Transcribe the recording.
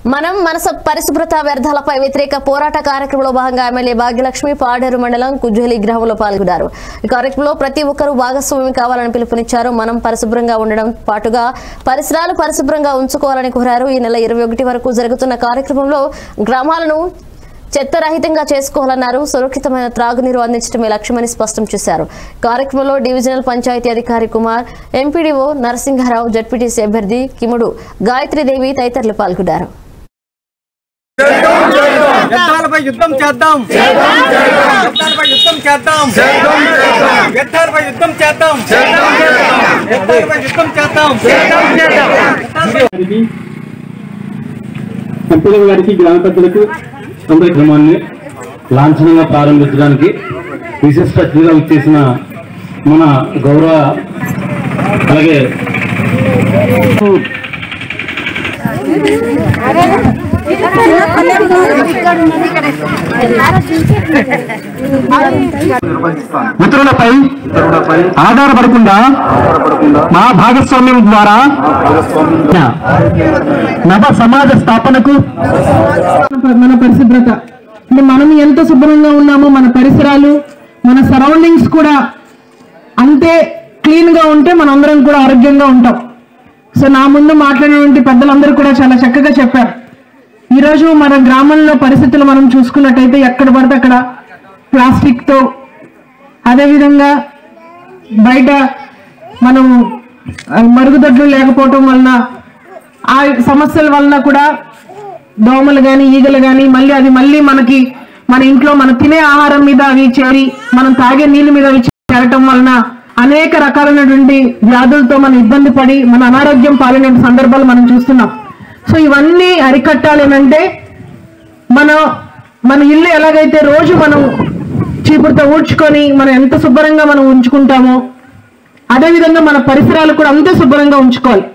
మనం మనస పరిశుభ్రత వ్యర్థాలపై వ్యతిరేక పోరాట కార్యక్రమంలో భాగంగా ఎమ్మెల్యే భాగ్యలక్ష్మి పాడేరు మండలం కుజ్జలి గ్రామంలో పాల్గొన్నారు ఈ కార్యక్రమంలో ప్రతి ఒక్కరూ భాగస్వామ్యం కావాలని పిలుపునిచ్చారు మనం పరిశుభ్రంగా ఉండడం పాటుగా పరిసరాలు పరిశుభ్రంగా ఉంచుకోవాలని కోరారు ఈ నెల ఇరవై ఒకటి వరకు జరుగుతున్న కార్యక్రమంలో గ్రామాలను చెత్తరహితంగా చేసుకోవాలన్నారు సురక్షితమైన త్రాగునీరు అందించడమే లక్ష్యమని స్పష్టం చేశారు కార్యక్రమంలో డివిజనల్ పంచాయతీ అధికారి కుమార్ ఎంపీడీఓ నరసింహారావు జడ్పీటీసీ అభ్యర్థి కిముడు గాయత్రీదేవి తదితరులు పాల్గొన్నారు వ్యర్థాలపై యుద్ధం చేద్దాం వ్యర్థాలపై యుద్ధం చేద్దాం వ్యర్థాలపై యుద్ధం చేద్దాం వ్యర్థాలపై యుద్ధం చేద్దాం గారికి ఎంపీల గారికి గ్రామ పెద్దలకు అందరి క్రమాన్ని లాంఛనంగా ప్రారంభించడానికి విశిష్ట అతిథిగా వచ్చేసిన మన గౌరవ అలాగే ఇతరులపై ఆధారపడకుండా మా భాగస్వామ్యం ద్వారా నవ సమాజ స్థాపనకు మన పరిశుభ్రత అంటే మనం ఎంత శుభ్రంగా ఉన్నామో మన పరిసరాలు మన సరౌండింగ్స్ కూడా అంతే క్లీన్ గా ఉంటే మనందరం కూడా ఆరోగ్యంగా ఉంటాం సో నా ముందు మాట్లాడినటువంటి పెద్దలందరూ కూడా చాలా చక్కగా చెప్పారు ఈరోజు మన గ్రామంలో పరిస్థితులు మనం చూసుకున్నట్టయితే ఎక్కడ పడితే అక్కడ ప్లాస్టిక్ తో అదేవిధంగా బయట మనం ఆ, మరుగుదొడ్లు లేకపోవటం వలన ఆ సమస్యల వలన కూడా దోమలు కానీ ఈగలు కానీ మళ్ళీ అది మళ్ళీ మనకి మన ఇంట్లో మనం తినే ఆహారం మీద అవి చేరి మనం తాగే నీళ్ళ మీద అవి చేరటం వలన అనేక రకాలైనటువంటి వ్యాధులతో మనం ఇబ్బంది పడి మన అనారోగ్యం పాలైన సందర్భాలు మనం చూస్తున్నాం సో ఇవన్నీ అరికట్టాలి అంటే మన మన ఇల్లు ఎలాగైతే రోజు మనం చీపురుతో ఊడ్చుకొని మనం ఎంత శుభ్రంగా మనం ఉంచుకుంటామో అదేవిధంగా మన పరిసరాలు కూడా అంతే శుభ్రంగా ఉంచుకోవాలి